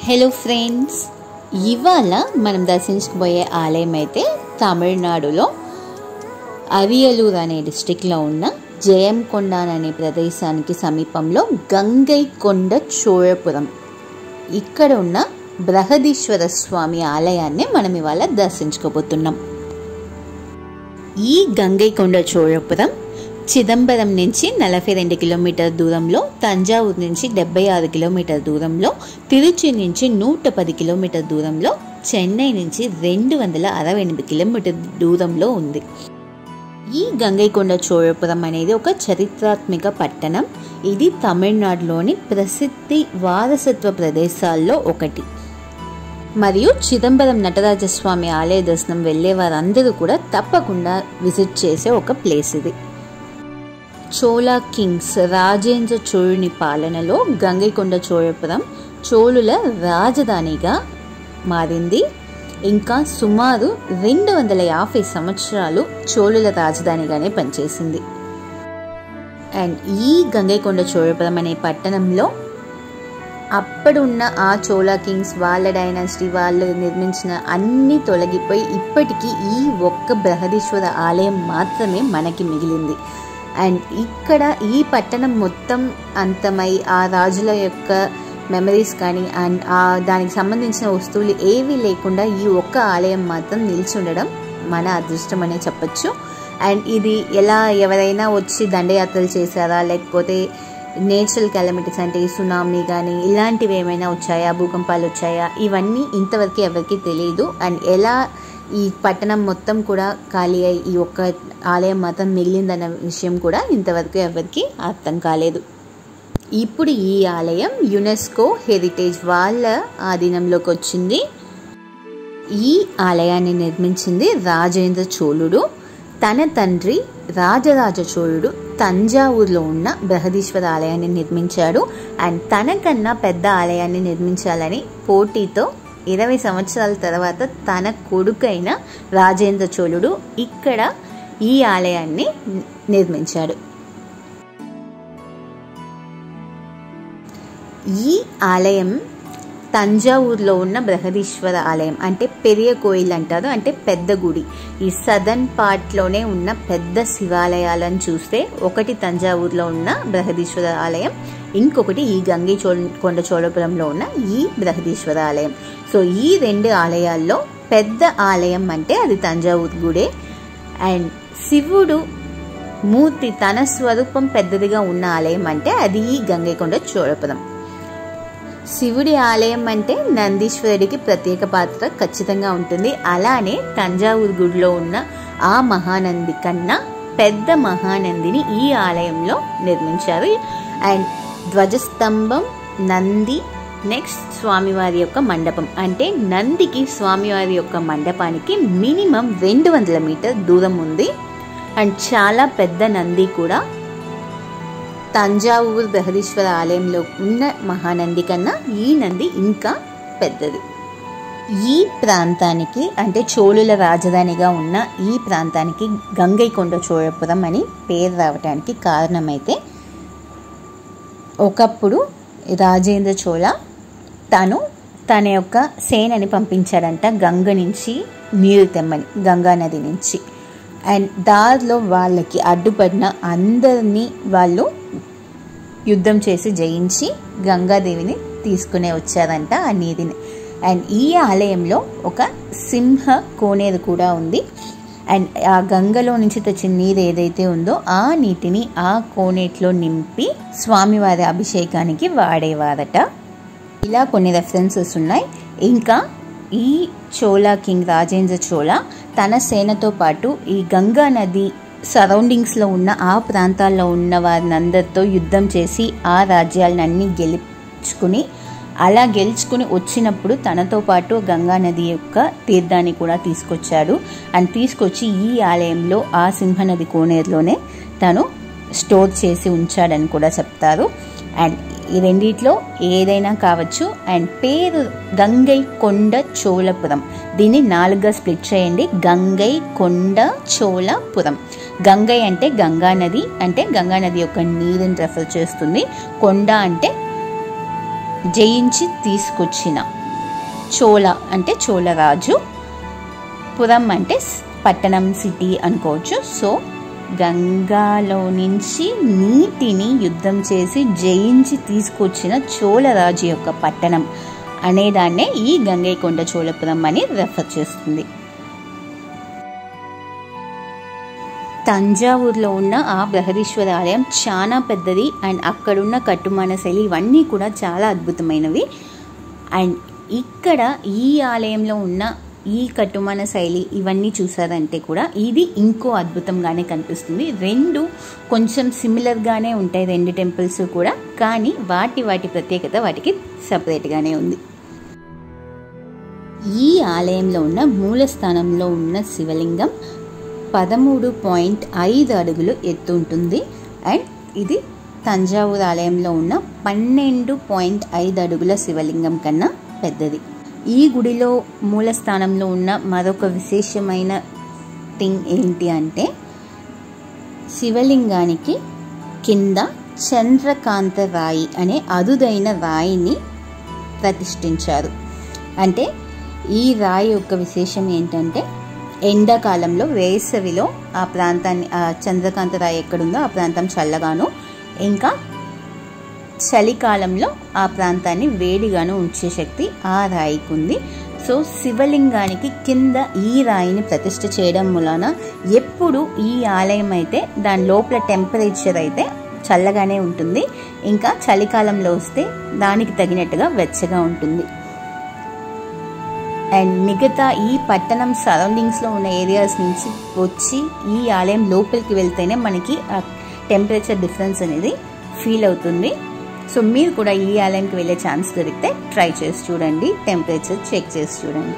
hello friends ఇవాళ మనం దర్శించుకుపోయే ఆలయం అయితే తమిళనాడులో అరియలూరు అనే డిస్టిక్లో ఉన్న జయంకొండ అనే ప్రదేశానికి సమీపంలో గంగైకొండ చోళపురం ఇక్కడ ఉన్న బృహదీశ్వర స్వామి ఆలయాన్ని మనం ఇవాళ దర్శించుకోబోతున్నాం ఈ గంగైకొండ చోళపురం చిదంబరం నుంచి నలభై రెండు కిలోమీటర్ దూరంలో తంజావూరు నుంచి డెబ్బై ఆరు కిలోమీటర్ దూరంలో తిరుచి నుంచి నూట పది కిలోమీటర్ దూరంలో చెన్నై నుంచి రెండు వందల అరవై ఎనిమిది కిలోమీటర్ దూరంలో ఉంది ఈ గంగైకొండ చోళపురం అనేది ఒక చరిత్రాత్మక పట్టణం ఇది తమిళనాడులోని ప్రసిద్ధి వారసత్వ ప్రదేశాల్లో ఒకటి మరియు చిదంబరం నటరాజస్వామి ఆలయ దర్శనం వెళ్ళే వారందరూ కూడా తప్పకుండా విజిట్ చేసే ఒక ప్లేస్ ఇది చోళా కింగ్స్ రాజేంద్ర చోళుని పాలనలో గంగైకొండ చోళపురం చోళుల రాజధానిగా మారింది ఇంకా సుమారు రెండు వందల యాభై సంవత్సరాలు చోళుల రాజధానిగానే పనిచేసింది అండ్ ఈ గంగైకొండ చోళపురం అనే పట్టణంలో అప్పుడున్న ఆ చోళా కింగ్స్ వాళ్ళ డైనాసిటీ వాళ్ళు నిర్మించిన అన్ని తొలగిపోయి ఇప్పటికీ ఈ ఒక్క బృహదీశ్వర ఆలయం మాత్రమే మనకి మిగిలింది అండ్ ఇక్కడ ఈ పట్టణం మొత్తం అంతమై ఆ రాజుల యొక్క మెమరీస్ కానీ అండ్ ఆ దానికి సంబంధించిన వస్తువులు ఏవీ లేకుండా ఈ ఒక్క ఆలయం మాత్రం నిలిచి ఉండడం మన అదృష్టం అనే చెప్పచ్చు అండ్ ఇది ఎలా ఎవరైనా వచ్చి దండయాత్రలు చేశారా లేకపోతే నేచురల్ కెలమిటీస్ అంటే సునామీ కానీ ఇలాంటివి ఏమైనా వచ్చాయా భూకంపాలు వచ్చాయా ఇవన్నీ ఇంతవరకు ఎవరికి తెలియదు అండ్ ఎలా ఈ పట్టణం మొత్తం కూడా ఖాళీ అయి ఈ ఒక్క ఆలయం మాత్రం మిగిలిందన్న విషయం కూడా ఇంతవరకు ఎవరికి అర్థం కాలేదు ఇప్పుడు ఈ ఆలయం యునెస్కో హెరిటేజ్ వాళ్ళ ఆధీనంలోకి వచ్చింది ఈ ఆలయాన్ని నిర్మించింది రాజేంద్ర చోళుడు తన తండ్రి రాజరాజ చోళుడు తంజావూరులో ఉన్న బృహదీశ్వర ఆలయాన్ని నిర్మించాడు అండ్ తనకన్నా పెద్ద ఆలయాన్ని నిర్మించాలని పోటీతో ఇరవై సంవత్సరాల తర్వాత తన కొడుకైన రాజేంద్ర చోళుడు ఇక్కడ ఈ ఆలయాన్ని నిర్మించాడు ఈ ఆలయం తంజావూరులో ఉన్న బృహదీశ్వర ఆలయం అంటే పెరియ కోయిల్ అంటారు అంటే పెద్ద గుడి ఈ సదర్న్ పార్ట్లోనే ఉన్న పెద్ద శివాలయాలను చూస్తే ఒకటి తంజావూరులో ఉన్న బృహదీశ్వర ఆలయం ఇంకొకటి ఈ గంగి చో కొండ చోళపురంలో ఉన్న ఈ బృహదీశ్వర ఆలయం సో ఈ రెండు ఆలయాల్లో పెద్ద ఆలయం అంటే అది తంజావూరు గుడే అండ్ శివుడు మూర్తి తన స్వరూపం పెద్దదిగా ఉన్న ఆలయం అంటే అది ఈ గంగైకొండ చోళపురం శివుడి ఆలయం అంటే నందీశ్వరుడికి ప్రత్యేక పాత్ర ఖచ్చితంగా ఉంటుంది అలానే తంజావూరు గుడిలో ఉన్న ఆ మహానంది కన్నా పెద్ద మహానందిని ఈ ఆలయంలో నిర్మించారు అండ్ ధ్వజస్తంభం నంది నెక్స్ట్ స్వామివారి యొక్క మండపం అంటే నందికి స్వామివారి యొక్క మండపానికి మినిమం రెండు వందల మీటర్ దూరం ఉంది అండ్ చాలా పెద్ద నంది కూడా తంజావూరు బృహదీశ్వర ఆలయంలో ఉన్న మహానంది కన్నా ఈ నంది ఇంకా పెద్దది ఈ ప్రాంతానికి అంటే చోళుల రాజధానిగా ఉన్న ఈ ప్రాంతానికి గంగైకొండ చోళపురం అని పేరు రావడానికి కారణమైతే ఒకప్పుడు రాజేంద్ర చోళ తను తన యొక్క సేనని పంపించాడంట గంగ నుంచి నీరు తెమ్మని గంగా నది నుంచి అండ్ దారిలో వాళ్ళకి అడ్డుపడిన అందరినీ వాళ్ళు యుద్ధం చేసి జయించి గంగాదేవిని తీసుకునే వచ్చారంట ఆ నీటిని అండ్ ఈ ఆలయంలో ఒక సింహ కోనేరు కూడా ఉంది అండ్ ఆ గంగలో నుంచి తెచ్చిన నీరు ఏదైతే ఉందో ఆ నీటిని ఆ కోనేట్లో నింపి స్వామివారి అభిషేకానికి వాడేవారట ఇలా కొన్ని రెఫరెన్సెస్ ఉన్నాయి ఇంకా ఈ చోళా కింగ్ రాజేంద్ర చోళ తన సేనతో పాటు ఈ గంగా నది సరౌండింగ్స్లో ఉన్న ఆ ప్రాంతాల్లో ఉన్న వారిని అందరితో యుద్ధం చేసి ఆ రాజ్యాలన్నీ గెలుచుకుని అలా గెలుచుకుని వచ్చినప్పుడు తనతో పాటు గంగా నది యొక్క తీర్థాన్ని కూడా తీసుకొచ్చాడు అండ్ తీసుకొచ్చి ఈ ఆలయంలో ఆ సింహనది కోనేరులోనే తను స్టోర్ చేసి ఉంచాడని కూడా చెప్తారు అండ్ ఈ రెండిట్లో ఏదైనా కావచ్చు అండ్ పేరు గంగై కొండ చోళపురం దీన్ని నాలుగుగా స్ప్లిట్ చేయండి గంగై కొండ చోళపురం గంగై అంటే గంగా నది అంటే గంగా నది యొక్క నీరుని రెఫర్ చేస్తుంది కొండ అంటే జయించి తీసుకొచ్చిన చోళ అంటే చోళరాజు పురం అంటే పట్టణం సిటీ అనుకోవచ్చు సో గంగాలో నుంచి నీటిని యుద్ధం చేసి జయించి తీసుకొచ్చిన చోళరాజు యొక్క పట్టణం అనేదాన్నే ఈ గంగైకొండ చోళపురం అని రెఫర్ చేస్తుంది తంజావూరులో ఉన్న ఆ బృహదీశ్వర ఆలయం చాలా పెద్దది అండ్ అక్కడున్న కట్టుమాన శైలి ఇవన్నీ కూడా చాలా అద్భుతమైనవి అండ్ ఇక్కడ ఈ ఆలయంలో ఉన్న ఈ కట్టుమాన శైలి ఇవన్నీ చూసారంటే కూడా ఇది ఇంకో అద్భుతంగానే కనిపిస్తుంది రెండు కొంచెం సిమిలర్గానే ఉంటాయి రెండు టెంపుల్స్ కూడా కానీ వాటి వాటి ప్రత్యేకత వాటికి సపరేట్గానే ఉంది ఈ ఆలయంలో ఉన్న మూల స్థానంలో ఉన్న శివలింగం పదమూడు పాయింట్ ఐదు అడుగులు ఎత్తు ఉంటుంది అండ్ ఇది తంజావూరు ఆలయంలో ఉన్న పన్నెండు పాయింట్ ఐదు అడుగుల శివలింగం కన్నా పెద్దది ఈ గుడిలో మూల స్థానంలో ఉన్న మరొక విశేషమైన థింగ్ ఏంటి అంటే శివలింగానికి కింద చంద్రకాంత రాయి అనే అరుదైన రాయిని ప్రతిష్ఠించారు అంటే ఈ రాయి యొక్క విశేషం ఏంటంటే ఎండాకాలంలో వేసవిలో ఆ ప్రాంతాన్ని ఆ చంద్రకాంత రాయి ఎక్కడుందో ఆ ప్రాంతం చల్లగాను ఇంకా చలికాలంలో ఆ ప్రాంతాన్ని వేడిగాను ఉంచే శక్తి ఆ రాయికి ఉంది సో శివలింగానికి కింద ఈ రాయిని ప్రతిష్ఠ చేయడం వలన ఎప్పుడు ఈ ఆలయం అయితే దాని లోపల టెంపరేచర్ అయితే చల్లగానే ఉంటుంది ఇంకా చలికాలంలో వస్తే దానికి తగినట్టుగా వెచ్చగా ఉంటుంది అండ్ మిగతా ఈ పట్టణం సరౌండింగ్స్లో ఉన్న ఏరియాస్ నుంచి వచ్చి ఈ ఆలయం లోపలికి వెళ్తేనే మనకి ఆ టెంపరేచర్ డిఫరెన్స్ అనేది ఫీల్ అవుతుంది సో మీరు కూడా ఈ ఆలయంకి వెళ్ళే ఛాన్స్ దొరికితే ట్రై చేసి చూడండి టెంపరేచర్ చెక్ చేసి చూడండి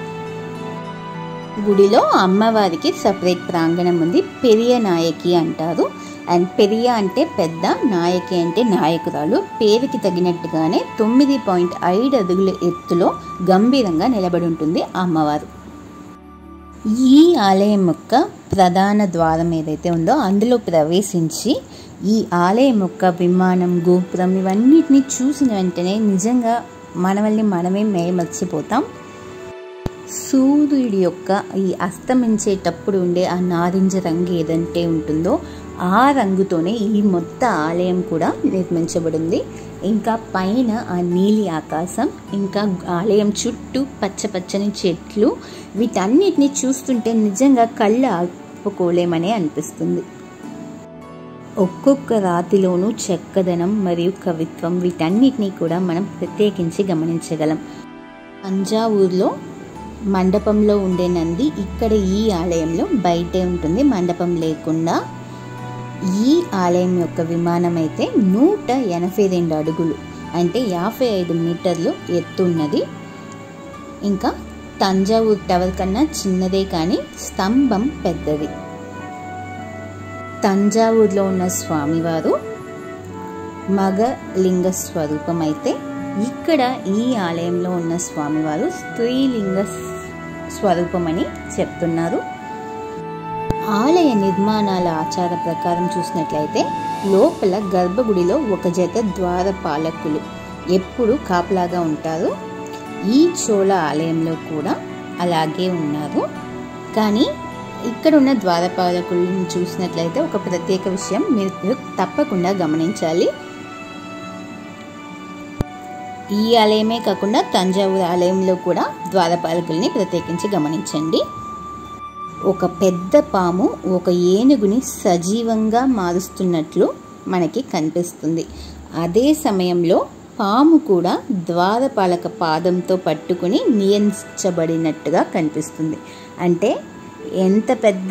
గుడిలో అమ్మవారికి సపరేట్ ప్రాంగణం ఉంది పెరియ నాయకి అంటారు అండ్ పెరియ అంటే పెద్ద నాయకి అంటే నాయకురాలు పేరుకి తగినట్టుగానే తొమ్మిది పాయింట్ ఐదు అడుగుల ఎత్తులో గంభీరంగా నిలబడి ఉంటుంది ఆ అమ్మవారు ఈ ఆలయం యొక్క ప్రధాన ద్వారం ఏదైతే ఉందో అందులో ప్రవేశించి ఈ ఆలయం యొక్క విమానం గోపురం ఇవన్నిటిని చూసిన వెంటనే నిజంగా మనల్ని మనమే మేమర్చిపోతాం సూర్యుడి యొక్క ఈ అస్తమించేటప్పుడు ఉండే ఆ నారింజ రంగు ఏదంటే ఉంటుందో ఆ రంగుతోనే ఈ మొత్తం ఆలయం కూడా నిర్మించబడింది ఇంకా పైన ఆ నీలి ఆకాశం ఇంకా ఆలయం చుట్టూ పచ్చ పచ్చని చెట్లు వీటన్నిటిని చూస్తుంటే నిజంగా కళ్ళు ఆపుకోలేమనే అనిపిస్తుంది ఒక్కొక్క రాతిలోనూ చెక్కదనం మరియు కవిత్వం వీటన్నిటినీ కూడా మనం ప్రత్యేకించి గమనించగలం తంజావూరులో మండపంలో ఉండే నంది ఇక్కడ ఈ ఆలయంలో బయటే ఉంటుంది మండపం లేకుండా ఈ ఆలయం యొక్క విమానం అయితే నూట ఎనభై రెండు అడుగులు అంటే యాభై ఐదు మీటర్లు ఎత్తున్నది ఇంకా తంజావూరు టవర్ కన్నా చిన్నదే కానీ స్తంభం పెద్దది తంజావూరులో ఉన్న స్వామివారు మగ లింగ స్వరూపం అయితే ఇక్కడ ఈ ఆలయంలో ఉన్న స్వామివారు స్త్రీలింగ స్వరూపమని చెప్తున్నారు ఆలయ నిర్మాణాల ఆచార ప్రకారం చూసినట్లయితే లోపల గర్భగుడిలో ఒక జత ద్వారపాలకులు ఎప్పుడు కాపలాగా ఉంటారు ఈ చోళ ఆలయంలో కూడా అలాగే ఉన్నారు కానీ ఇక్కడ ఉన్న ద్వారపాలకులను చూసినట్లయితే ఒక ప్రత్యేక విషయం మీరు తప్పకుండా గమనించాలి ఈ ఆలయమే కాకుండా తంజావూరు ఆలయంలో కూడా ద్వారపాలకుల్ని ప్రత్యేకించి గమనించండి ఒక పెద్ద పాము ఒక ఏనుగుని సజీవంగా మారుస్తున్నట్లు మనకి కనిపిస్తుంది అదే సమయంలో పాము కూడా ద్వారపాలక పాదంతో పట్టుకుని నియంత్రించబడినట్టుగా కనిపిస్తుంది అంటే ఎంత పెద్ద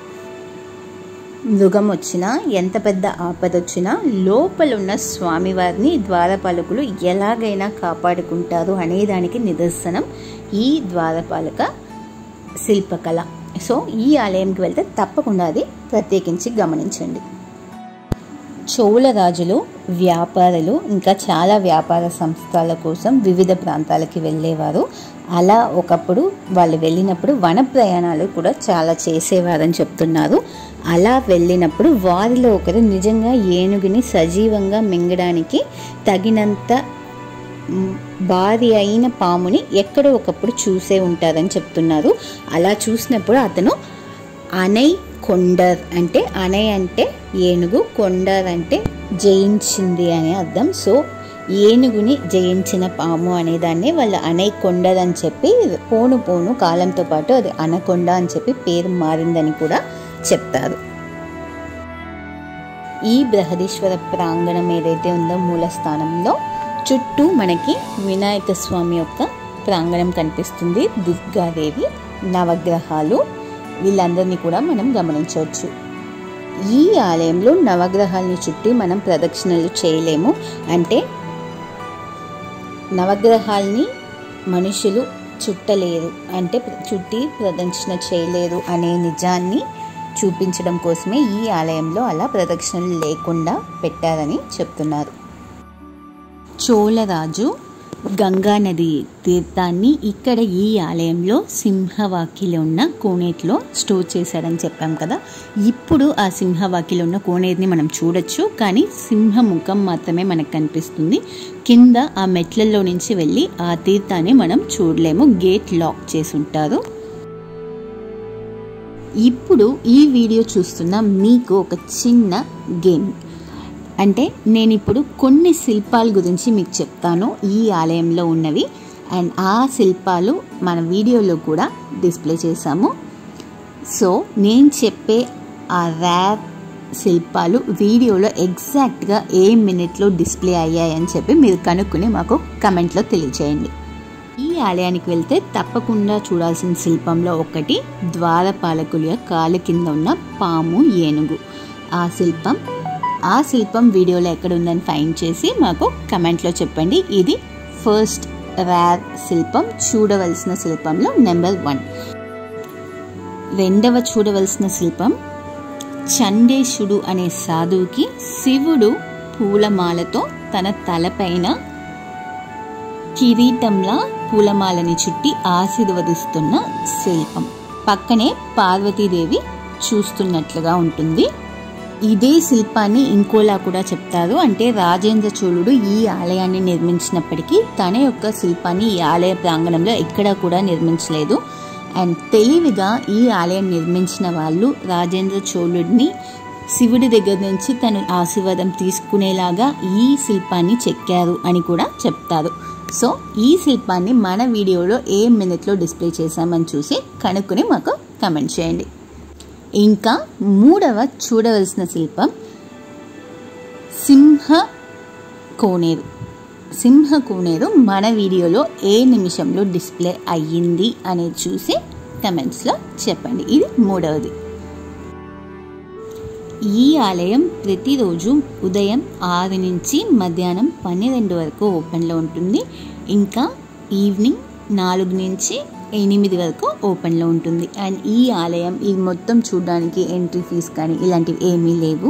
మృగం వచ్చినా ఎంత పెద్ద ఆపద వచ్చినా లోపల ఉన్న స్వామివారిని ద్వారపాలకులు ఎలాగైనా కాపాడుకుంటారు అనేదానికి నిదర్శనం ఈ ద్వారపాలక శిల్పకళ సో ఈ ఆలయంకి వెళ్తే తప్పకుండా అది ప్రత్యేకించి గమనించండి చోళ రాజులు వ్యాపారులు ఇంకా చాలా వ్యాపార సంస్థల కోసం వివిధ ప్రాంతాలకి వెళ్ళేవారు అలా ఒకప్పుడు వాళ్ళు వెళ్ళినప్పుడు వన ప్రయాణాలు కూడా చాలా చేసేవారని చెప్తున్నారు అలా వెళ్ళినప్పుడు వారిలో ఒకరు నిజంగా ఏనుగుని సజీవంగా మింగడానికి తగినంత మ్, భారీ అయిన పాముని ఎక్కడో ఒకప్పుడు చూసే ఉంటారని చెప్తున్నారు అలా చూసినప్పుడు అతను అనై కొండర్ అంటే అనై అంటే ఏనుగు కొండర్ అంటే జయించింది అనే అర్థం సో ఏనుగుని జయించిన పాము అనేదాన్ని వాళ్ళు అనై కొండర్ అని చెప్పి పోను పోను కాలంతో పాటు అది అనకొండ అని చెప్పి పేరు మారిందని కూడా చెప్తారు ఈ బృహదీశ్వర ప్రాంగణం ఏదైతే ఉందో మూల స్థానంలో చుట్టూ మనకి వినాయక స్వామి యొక్క ప్రాంగణం కనిపిస్తుంది దుర్గాదేవి నవగ్రహాలు వీళ్ళందరినీ కూడా మనం గమనించవచ్చు ఈ ఆలయంలో నవగ్రహాలని చుట్టి మనం ప్రదక్షిణలు చేయలేము అంటే నవగ్రహాల్ని మనుషులు చుట్టలేరు అంటే చుట్టి ప్రదక్షిణ చేయలేరు అనే నిజాన్ని చూపించడం కోసమే ఈ ఆలయంలో అలా ప్రదక్షిణలు లేకుండా పెట్టారని చెప్తున్నారు చోళరాజు గంగా నది తీర్థాన్ని ఇక్కడ ఈ ఆలయంలో సింహవాకిలో ఉన్న కోనేటిలో స్టోర్ చేశాడని చెప్పాం కదా ఇప్పుడు ఆ సింహవాకిలో ఉన్న కోనేటిని మనం చూడొచ్చు కానీ సింహ ముఖం మాత్రమే మనకు కనిపిస్తుంది కింద ఆ మెట్లలో నుంచి వెళ్ళి ఆ తీర్థాన్ని మనం చూడలేము గేట్ లాక్ చేసి ఉంటారు ఇప్పుడు ఈ వీడియో చూస్తున్న మీకు ఒక చిన్న గేమ్ అంటే నేను ఇప్పుడు కొన్ని శిల్పాల గురించి మీకు చెప్తాను ఈ ఆలయంలో ఉన్నవి అండ్ ఆ శిల్పాలు మన వీడియోలో కూడా డిస్ప్లే చేశాము సో నేను చెప్పే ఆ ర్యార్ శిల్పాలు వీడియోలో ఎగ్జాక్ట్గా ఏ మినిట్లో డిస్ప్లే అయ్యాయని చెప్పి మీరు కనుక్కుని మాకు కమెంట్లో తెలియచేయండి ఈ ఆలయానికి వెళ్తే తప్పకుండా చూడాల్సిన శిల్పంలో ఒకటి ద్వారపాలకుల కాలు కింద ఉన్న పాము ఏనుగు ఆ శిల్పం ఆ శిల్పం వీడియోలో ఎక్కడ ఉందని ఫైండ్ చేసి మాకు కమెంట్లో చెప్పండి ఇది ఫస్ట్ ర్యార్ శిల్పం చూడవలసిన శిల్పంలో నెంబర్ వన్ రెండవ చూడవలసిన శిల్పం చండేశుడు అనే సాధువుకి శివుడు పూలమాలతో తన తలపైన కిరీటంలా పూలమాలని చుట్టి ఆశీర్వదిస్తున్న శిల్పం పక్కనే పార్వతీదేవి చూస్తున్నట్లుగా ఉంటుంది ఇదే శిల్పాన్ని ఇంకోలా కూడా చెప్తారు అంటే రాజేంద్ర చోళుడు ఈ ఆలయాన్ని నిర్మించినప్పటికీ తన యొక్క శిల్పాన్ని ఈ ఆలయ ప్రాంగణంలో ఎక్కడా కూడా నిర్మించలేదు అండ్ తెలివిగా ఈ ఆలయం నిర్మించిన వాళ్ళు రాజేంద్ర చోళుడిని శివుడి దగ్గర నుంచి తను ఆశీర్వాదం తీసుకునేలాగా ఈ శిల్పాన్ని చెక్కారు అని కూడా చెప్తారు సో ఈ శిల్పాన్ని మన వీడియోలో ఏ మినిట్లో డిస్ప్లే చేశామని చూసి కనుక్కుని మాకు కమెంట్ చేయండి ఇంకా మూడవ చూడవలసిన శిల్పం సింహ కోనేరు సింహ కోనేరు మన వీడియోలో ఏ నిమిషంలో డిస్ప్లే అయ్యింది అనేది చూసి కమెంట్స్లో చెప్పండి ఇది మూడవది ఈ ఆలయం ప్రతిరోజు ఉదయం ఆరు నుంచి మధ్యాహ్నం పన్నెండు వరకు ఓపెన్లో ఉంటుంది ఇంకా ఈవినింగ్ నాలుగు నుంచి ఎనిమిది వరకు ఓపెన్లో ఉంటుంది అండ్ ఈ ఆలయం ఇది మొత్తం చూడడానికి ఎంట్రీ ఫీజ్ కానీ ఇలాంటివి ఏమీ లేవు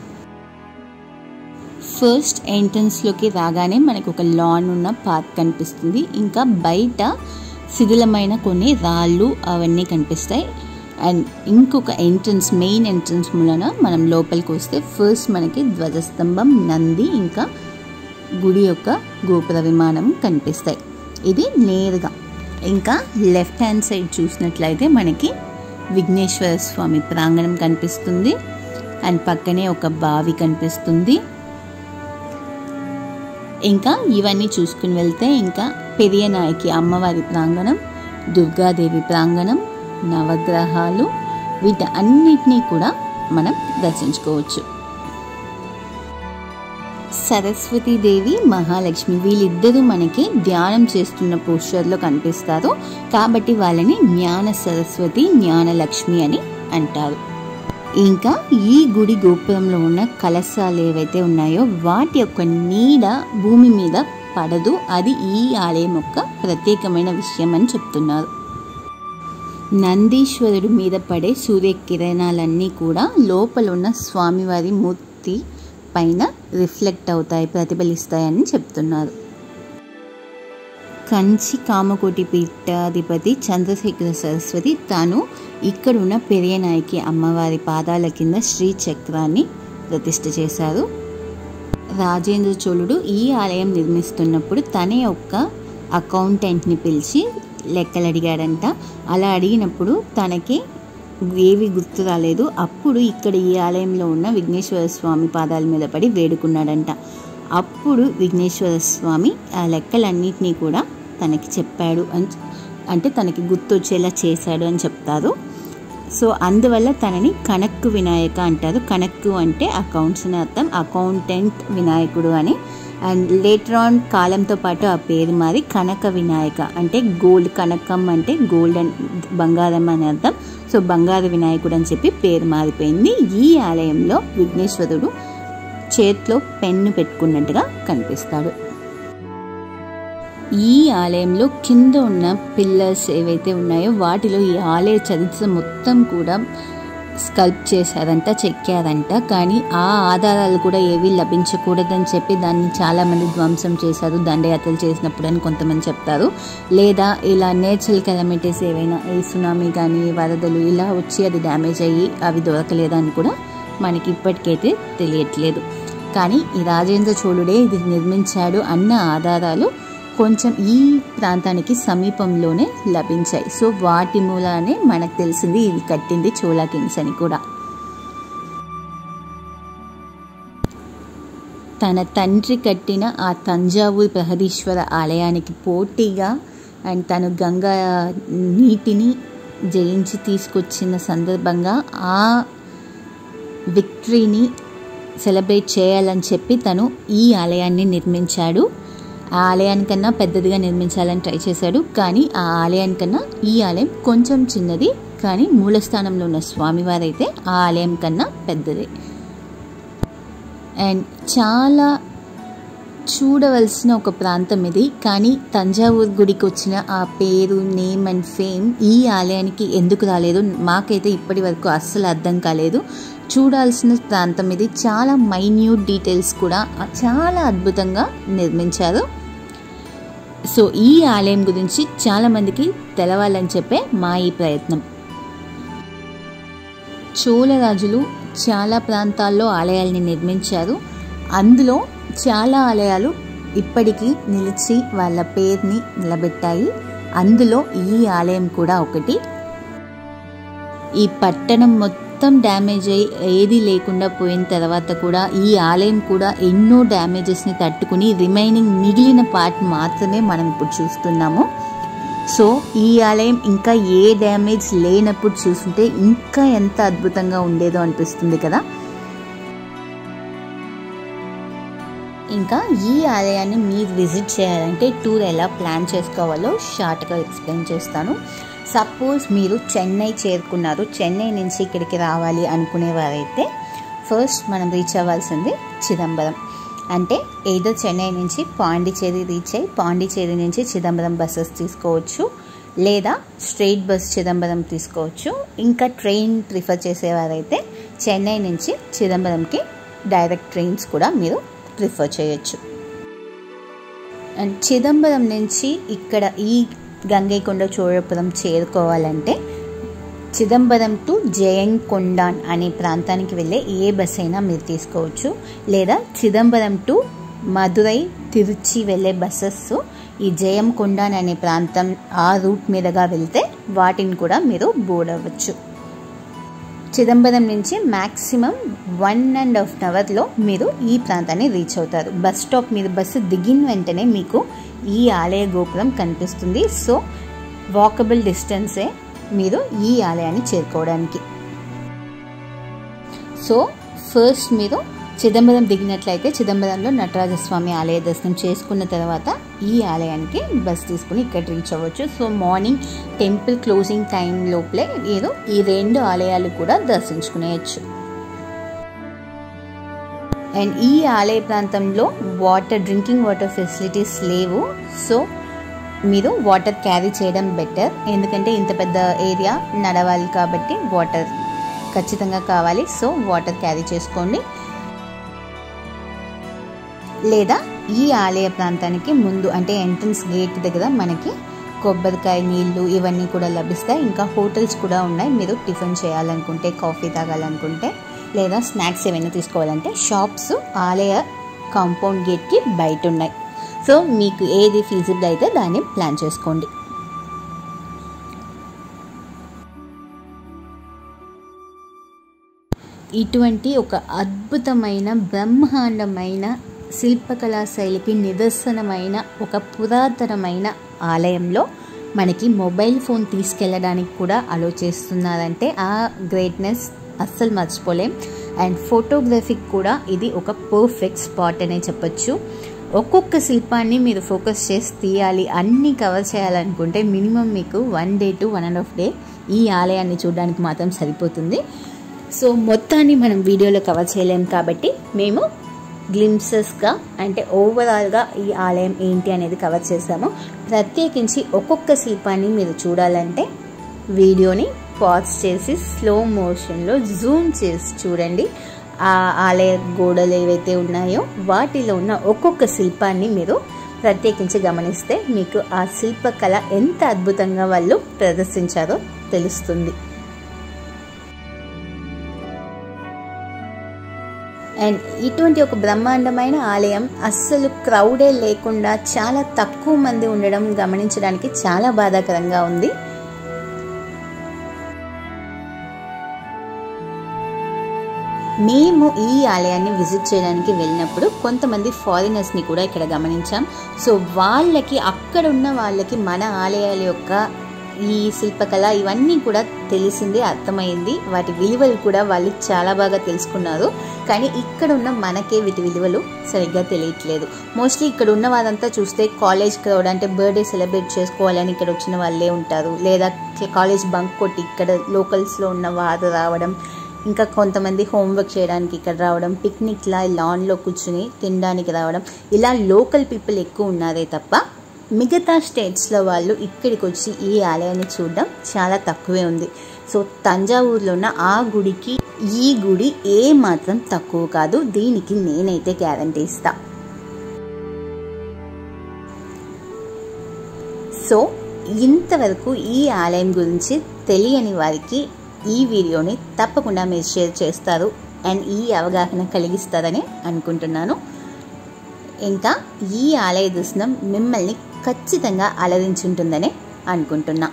ఫస్ట్ ఎంట్రన్స్లోకి రాగానే మనకు ఒక లాన్ ఉన్న పార్క్ కనిపిస్తుంది ఇంకా బయట శిథిలమైన కొన్ని రాళ్ళు అవన్నీ కనిపిస్తాయి అండ్ ఇంకొక ఎంట్రన్స్ మెయిన్ ఎంట్రన్స్ మూలన మనం లోపలికి వస్తే ఫస్ట్ మనకి ధ్వజస్తంభం నంది ఇంకా గుడి యొక్క గోపుర విమానం కనిపిస్తాయి ఇది నేరుగా ఇంకా లెఫ్ట్ హ్యాండ్ సైడ్ చూసినట్లయితే మనకి విఘ్నేశ్వర స్వామి ప్రాంగణం కనిపిస్తుంది అండ్ పక్కనే ఒక బావి కనిపిస్తుంది ఇంకా ఇవన్నీ చూసుకుని వెళ్తే ఇంకా పెరియనాయకి అమ్మవారి ప్రాంగణం దుర్గాదేవి ప్రాంగణం నవగ్రహాలు వీటి అన్నిటినీ కూడా మనం దర్శించుకోవచ్చు సరస్వతీదేవి మహాలక్ష్మి వీళ్ళిద్దరూ మనకి ధ్యానం చేస్తున్న పోస్చర్లో కనిపిస్తారు కాబట్టి వాళ్ళని జ్ఞాన సరస్వతి జ్ఞానలక్ష్మి అని అంటారు ఇంకా ఈ గుడి గోపురంలో ఉన్న కలశాలు ఏవైతే ఉన్నాయో వాటి యొక్క నీడ భూమి మీద పడదు అది ఈ ఆలయం యొక్క ప్రత్యేకమైన విషయం అని చెప్తున్నారు నందీశ్వరుడు మీద పడే సూర్యకిరణాలన్నీ కూడా లోపల ఉన్న స్వామివారి మూర్తి పైన రిఫ్లెక్ట్ అవుతాయి ప్రతిఫలిస్తాయని చెప్తున్నారు కంచి కామకోటి పీఠాధిపతి చంద్రశేఖర సరస్వతి తాను ఇక్కడున్న పెరియనాయకి అమ్మవారి పాదాల కింద శ్రీ చక్రాన్ని ప్రతిష్ఠ చేశారు రాజేంద్ర చోళుడు ఈ ఆలయం నిర్మిస్తున్నప్పుడు తన యొక్క అకౌంటెంట్ని పిలిచి లెక్కలు అడిగాడంట అలా అడిగినప్పుడు తనకి ఏవి గుర్తు రాలేదు అప్పుడు ఇక్కడ ఈ ఆలయంలో ఉన్న విఘ్నేశ్వర స్వామి పాదాల మీద పడి వేడుకున్నాడంట అప్పుడు విఘ్నేశ్వర స్వామి ఆ లెక్కలన్నింటినీ కూడా తనకి చెప్పాడు అని అంటే తనకి గుర్తొచ్చేలా చేశాడు అని చెప్తారు సో అందువల్ల తనని కనక్కు వినాయక అంటారు కనక్కు అంటే అకౌంట్స్ అని అర్థం అకౌంటెంట్ వినాయకుడు అని అండ్ లేటర్ ఆన్ కాలంతో పాటు ఆ పేరు మారి కనక వినాయక అంటే గోల్డ్ కనకం అంటే గోల్డ్ అండ్ బంగారం అని అర్థం సో బంగారు వినాయకుడు అని చెప్పి పేరు మారిపోయింది ఈ ఆలయంలో విఘ్నేశ్వరుడు చేతిలో పెన్ను పెట్టుకున్నట్టుగా కనిపిస్తాడు ఈ ఆలయంలో కింద ఉన్న పిల్లర్స్ ఏవైతే ఉన్నాయో వాటిలో ఈ ఆలయ చరిత్ర మొత్తం కూడా స్కల్ప్ చేశారంట చెక్కారంట కానీ ఆ ఆధారాలు కూడా ఏవి లభించకూడదని చెప్పి దాన్ని చాలామంది ధ్వంసం చేశారు దండయాత్రలు చేసినప్పుడు అని కొంతమంది చెప్తారు లేదా ఇలా నేచురల్ కెలమిటీస్ ఏవైనా ఈ సునామీ కానీ వరదలు ఇలా వచ్చి అది డ్యామేజ్ అయ్యి అవి దొరకలేదని కూడా మనకి ఇప్పటికైతే తెలియట్లేదు కానీ ఈ రాజేంద్ర చోళుడే ఇది నిర్మించాడు అన్న ఆధారాలు కొంచెం ఈ ప్రాంతానికి సమీపంలోనే లభించాయి సో వాటి మూలానే మనకు తెలిసింది ఇది కట్టింది చోళా కింగ్స్ అని కూడా తన తండ్రి కట్టిన ఆ తంజావూరు ప్రహదీశ్వర ఆలయానికి పోటీగా అండ్ తను గంగా నీటిని జయించి తీసుకొచ్చిన సందర్భంగా ఆ విక్టరీని సెలబ్రేట్ చేయాలని చెప్పి తను ఈ ఆలయాన్ని నిర్మించాడు ఆ ఆలయానికన్నా పెద్దదిగా నిర్మించాలని ట్రై చేశాడు కానీ ఆ ఆలయానికన్నా ఈ ఆలయం కొంచెం చిన్నది కానీ మూలస్థానంలో ఉన్న స్వామివారైతే ఆ ఆలయం కన్నా పెద్దది అండ్ చాలా చూడవలసిన ఒక ప్రాంతం ఇది కానీ తంజావూరు గుడికి వచ్చిన ఆ పేరు నేమ్ అండ్ ఫేమ్ ఈ ఆలయానికి ఎందుకు రాలేదు మాకైతే ఇప్పటి వరకు అస్సలు అర్థం కాలేదు చూడాల్సిన ప్రాంతం ఇది చాలా మైన్యూట్ డీటెయిల్స్ కూడా చాలా అద్భుతంగా నిర్మించారు సో ఈ ఆలయం గురించి చాలామందికి తెలవాలని చెప్పే మా ఈ ప్రయత్నం చోళరాజులు చాలా ప్రాంతాల్లో ఆలయాల్ని నిర్మించారు అందులో చాలా ఆలయాలు ఇప్పటికీ నిలిచి వాళ్ళ పేరుని నిలబెట్టాయి అందులో ఈ ఆలయం కూడా ఒకటి ఈ పట్టణం మొత్తం డ్యామేజ్ అయ్యి ఏది లేకుండా పోయిన తర్వాత కూడా ఈ ఆలయం కూడా ఎన్నో డ్యామేజెస్ని తట్టుకుని రిమైనింగ్ మిగిలిన పార్ట్ మాత్రమే మనం ఇప్పుడు చూస్తున్నాము సో ఈ ఆలయం ఇంకా ఏ డ్యామేజ్ లేనప్పుడు చూస్తుంటే ఇంకా ఎంత అద్భుతంగా ఉండేదో అనిపిస్తుంది కదా ఇంకా ఈ ఆలయాన్ని మీరు విజిట్ చేయాలంటే టూర్ ఎలా ప్లాన్ చేసుకోవాలో షార్ట్గా ఎక్స్ప్లెయిన్ చేస్తాను సపోజ్ మీరు చెన్నై చేరుకున్నారు చెన్నై నుంచి ఇక్కడికి రావాలి అనుకునేవారైతే ఫస్ట్ మనం రీచ్ అవ్వాల్సింది చిదంబరం అంటే ఏదో చెన్నై నుంచి పాండిచేరి రీచ్ అయ్యి పాండిచేరి నుంచి చిదంబరం బస్సెస్ తీసుకోవచ్చు లేదా స్ట్రైట్ బస్ చిదంబరం తీసుకోవచ్చు ఇంకా ట్రైన్ ప్రిఫర్ చేసేవారైతే చెన్నై నుంచి చిదంబరంకి డైరెక్ట్ ట్రైన్స్ కూడా మీరు ప్రిఫర్ చేయొచ్చు అండ్ చిదంబరం నుంచి ఇక్కడ ఈ గంగైకొండ చోళపురం చేరుకోవాలంటే చిదంబరం టు జయంకొండాన్ అనే ప్రాంతానికి వెళ్ళే ఏ బస్ అయినా మీరు తీసుకోవచ్చు లేదా చిదంబరం టు మదురై తిరుచి వెళ్ళే బస్సెస్ ఈ జయంకొండాన్ అనే ప్రాంతం ఆ రూట్ మీదుగా వెళ్తే వాటిని కూడా మీరు బోర్డ్ అవ్వచ్చు చిదంబరం నుంచి మ్యాక్సిమం వన్ అండ్ హాఫ్ అవర్లో మీరు ఈ ప్రాంతాన్ని రీచ్ అవుతారు బస్ స్టాప్ మీద బస్సు దిగిన వెంటనే మీకు ఈ ఆలయ గోపురం కనిపిస్తుంది సో వాకబుల్ డిస్టెన్సే మీరు ఈ ఆలయాన్ని చేరుకోవడానికి సో ఫస్ట్ మీరు చిదంబరం దిగినట్లయితే చిదంబరంలో నటరాజస్వామి ఆలయ దర్శనం చేసుకున్న తర్వాత ఈ ఆలయానికి బస్ తీసుకుని ఇక్కడ రీచ్ అవ్వచ్చు so morning temple closing time లోపలే మీరు ఈ రెండు ఆలయాలు కూడా దర్శించుకునేయచ్చు అండ్ ఈ ఆలయ ప్రాంతంలో వాటర్ డ్రింకింగ్ వాటర్ ఫెసిలిటీస్ లేవు సో మీరు వాటర్ క్యారీ చేయడం బెటర్ ఎందుకంటే ఇంత పెద్ద ఏరియా నడవాలి కాబట్టి వాటర్ ఖచ్చితంగా కావాలి సో వాటర్ క్యారీ చేసుకోండి లేదా ఈ ఆలయ ప్రాంతానికి ముందు అంటే ఎంట్రన్స్ గేట్ దగ్గర మనకి కొబ్బరికాయ నీళ్ళు ఇవన్నీ కూడా లభిస్తాయి ఇంకా హోటల్స్ కూడా ఉన్నాయి మీరు టిఫిన్ చేయాలనుకుంటే కాఫీ తాగాలనుకుంటే లేదా స్నాక్స్ ఏమైనా తీసుకోవాలంటే షాప్స్ ఆలయ కాంపౌండ్ గేట్కి బయట ఉన్నాయి సో మీకు ఏది ఫీజిబుల్ అయితే దాన్ని ప్లాన్ చేసుకోండి ఇటువంటి ఒక అద్భుతమైన బ్రహ్మాండమైన శిల్పకళా శైలికి నిదర్శనమైన ఒక పురాతనమైన ఆలయంలో మనకి మొబైల్ ఫోన్ తీసుకెళ్ళడానికి కూడా అలో చేస్తున్నారంటే ఆ గ్రేట్నెస్ అస్సలు మర్చిపోలేం అండ్ ఫోటోగ్రఫీకి కూడా ఇది ఒక పర్ఫెక్ట్ స్పాట్ అనే చెప్పొచ్చు ఒక్కొక్క శిల్పాన్ని మీరు ఫోకస్ చేసి తీయాలి అన్నీ కవర్ చేయాలనుకుంటే మినిమం మీకు one day to one and half day ఈ ఆలయాన్ని చూడడానికి మాత్రం సరిపోతుంది సో మొత్తాన్ని మనం వీడియోలో కవర్ చేయలేం కాబట్టి మేము గ్లిమ్సెస్గా అంటే ఓవరాల్గా ఈ ఆలయం ఏంటి అనేది కవర్ చేసాము ప్రత్యేకించి ఒక్కొక్క శిల్పాన్ని మీరు చూడాలంటే వీడియోని పాజ్ చేసి స్లో మోషన్లో జూమ్ చేసి చూడండి ఆ ఆలయ గోడలు ఏవైతే ఉన్నాయో వాటిలో ఉన్న ఒక్కొక్క శిల్పాన్ని మీరు ప్రత్యేకించి గమనిస్తే మీకు ఆ శిల్పకళ ఎంత అద్భుతంగా వాళ్ళు ప్రదర్శించారో తెలుస్తుంది అండ్ ఇటువంటి ఒక బ్రహ్మాండమైన ఆలయం అస్సలు క్రౌడే లేకుండా చాలా తక్కువ మంది ఉండడం గమనించడానికి చాలా బాధాకరంగా ఉంది మేము ఈ ఆలయాన్ని విజిట్ చేయడానికి వెళ్ళినప్పుడు కొంతమంది ఫారినర్స్ని కూడా ఇక్కడ గమనించాం సో వాళ్ళకి అక్కడ ఉన్న వాళ్ళకి మన ఆలయాల యొక్క ఈ శిల్పకళ ఇవన్నీ కూడా తెలిసింది అర్థమైంది వాటి విలువలు కూడా వాళ్ళు చాలా బాగా తెలుసుకున్నారు కానీ ఇక్కడ ఉన్న మనకే వీటి విలువలు సరిగ్గా తెలియట్లేదు మోస్ట్లీ ఇక్కడ ఉన్న వారంతా చూస్తే కాలేజ్ క్రౌడ్ అంటే బర్త్డే సెలబ్రేట్ చేసుకోవాలని ఇక్కడ వచ్చిన వాళ్ళే ఉంటారు లేదా కాలేజ్ బంక్ కొట్టి ఇక్కడ లోకల్స్లో ఉన్న వారు రావడం ఇంకా కొంతమంది హోంవర్క్ చేయడానికి ఇక్కడ రావడం పిక్నిక్లా లాన్లో కూర్చుని తినడానికి రావడం ఇలా లోకల్ పీపుల్ ఎక్కువ ఉన్నారే తప్ప మిగతా స్టేట్స్లో వాళ్ళు ఇక్కడికి వచ్చి ఈ ఆలయాన్ని చూడడం చాలా తక్కువే ఉంది సో తంజావూరులో ఉన్న ఆ గుడికి ఈ గుడి ఏ మాత్రం తక్కువ కాదు దీనికి నేనైతే గ్యారంటీ ఇస్తా సో ఇంతవరకు ఈ ఆలయం గురించి తెలియని వారికి ఈ వీడియోని తప్పకుండా మీరు షేర్ చేస్తారు అండ్ ఈ అవగాహన కలిగిస్తారని అనుకుంటున్నాను ఇంకా ఈ ఆలయ దర్శనం మిమ్మల్ని ఖచ్చితంగా అలరించుంటుందని అనుకుంటున్నా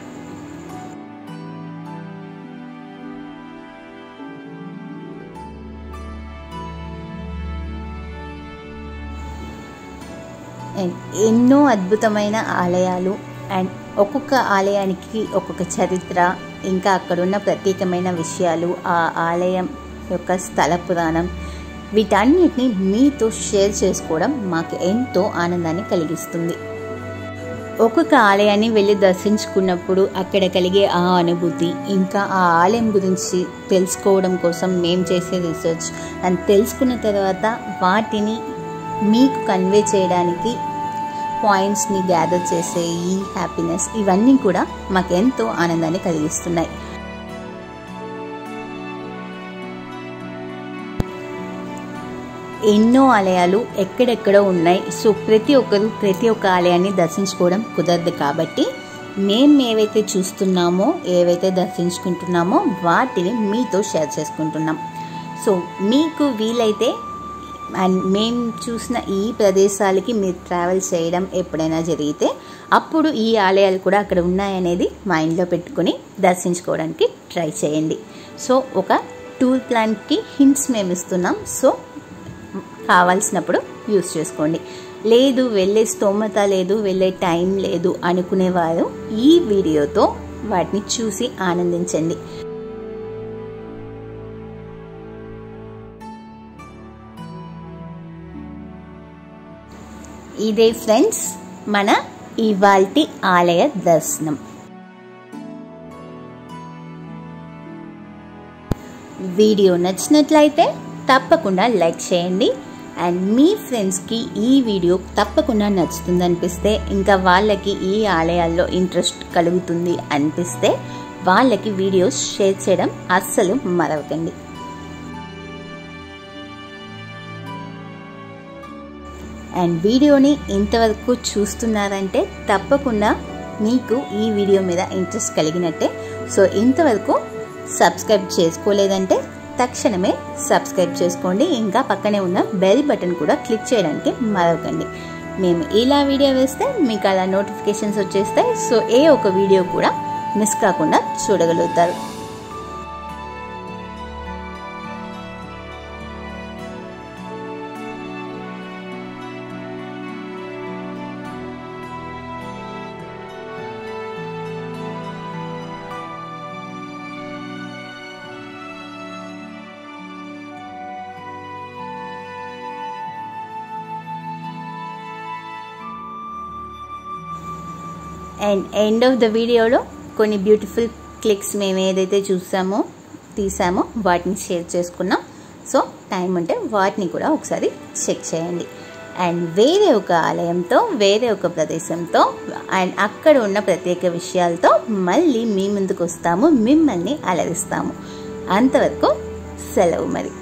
అండ్ ఎన్నో అద్భుతమైన ఆలయాలు అండ్ ఒక్కొక్క ఆలయానికి ఒక్కొక్క చరిత్ర ఇంకా అక్కడున్న ప్రత్యేకమైన విషయాలు ఆ ఆలయం యొక్క స్థల పురాణం వీటన్నిటిని మీతో షేర్ చేసుకోవడం మాకు ఎంతో ఆనందాన్ని కలిగిస్తుంది ఒక్కొక్క ఆలయాన్ని వెళ్ళి దర్శించుకున్నప్పుడు అక్కడ కలిగే ఆ అనుభూతి ఇంకా ఆ ఆలయం గురించి తెలుసుకోవడం కోసం మేము చేసే రీసెర్చ్ అండ్ తెలుసుకున్న తర్వాత వాటిని మీకు కన్వే చేయడానికి పాయింట్స్ని గ్యాదర్ చేసే ఈ హ్యాపీనెస్ ఇవన్నీ కూడా మాకు ఎంతో ఆనందాన్ని కలిగిస్తున్నాయి ఎన్నో ఆలయాలు ఎక్కడెక్కడో ఉన్నాయి సో ప్రతి ఒక్కరు ప్రతి ఒక్క ఆలయాన్ని దర్శించుకోవడం కుదరదు కాబట్టి మేము ఏవైతే చూస్తున్నామో ఏవైతే దర్శించుకుంటున్నామో వాటిని మీతో షేర్ చేసుకుంటున్నాం సో మీకు వీలైతే అండ్ మేము చూసిన ఈ ప్రదేశాలకి మీరు ట్రావెల్ చేయడం ఎప్పుడైనా జరిగితే అప్పుడు ఈ ఆలయాలు కూడా అక్కడ ఉన్నాయనేది మైండ్లో పెట్టుకొని దర్శించుకోవడానికి ట్రై చేయండి సో ఒక టూర్ ప్లాన్కి హింట్స్ మేము ఇస్తున్నాం సో కావాల్సినప్పుడు యూస్ చేసుకోండి లేదు వెళ్ళే స్తోమత లేదు వెళ్ళే టైం లేదు అనుకునేవారు ఈ వీడియోతో వాటిని చూసి ఆనందించండి ఇదే ఫ్రెండ్స్ మన ఇవాల్టి ఆలయ దర్శనం వీడియో నచ్చినట్లయితే తప్పకుండా లైక్ చేయండి అండ్ మీ ఫ్రెండ్స్కి ఈ వీడియో తప్పకుండా నచ్చుతుంది అనిపిస్తే ఇంకా వాళ్ళకి ఈ ఆలయాల్లో ఇంట్రెస్ట్ కలుగుతుంది అనిపిస్తే వాళ్ళకి వీడియోస్ షేర్ చేయడం అస్సలు మరవకండి అండ్ వీడియోని ఇంతవరకు చూస్తున్నారంటే తప్పకుండా మీకు ఈ వీడియో మీద ఇంట్రెస్ట్ కలిగినట్టే సో ఇంతవరకు సబ్స్క్రైబ్ చేసుకోలేదంటే తక్షణమే సబ్స్క్రైబ్ చేసుకోండి ఇంకా పక్కనే ఉన్న బెల్ బటన్ కూడా క్లిక్ చేయడానికి మరవకండి మేము ఇలా వీడియో వేస్తే మీకు అలా నోటిఫికేషన్స్ వచ్చేస్తాయి సో ఏ ఒక వీడియో కూడా మిస్ కాకుండా చూడగలుగుతారు అండ్ ఎండ్ ఆఫ్ ద వీడియోలో కొన్ని బ్యూటిఫుల్ క్లిక్స్ మేము ఏదైతే చూసామో తీసామో వాటిని షేర్ చేసుకున్నాం సో టైం ఉంటే వాటిని కూడా ఒకసారి చెక్ చేయండి అండ్ వేరే ఒక ఆలయంతో వేరే ఒక ప్రదేశంతో అండ్ అక్కడ ఉన్న ప్రత్యేక విషయాలతో మళ్ళీ మీ ముందుకు వస్తాము మిమ్మల్ని అలరిస్తాము అంతవరకు సెలవు మరి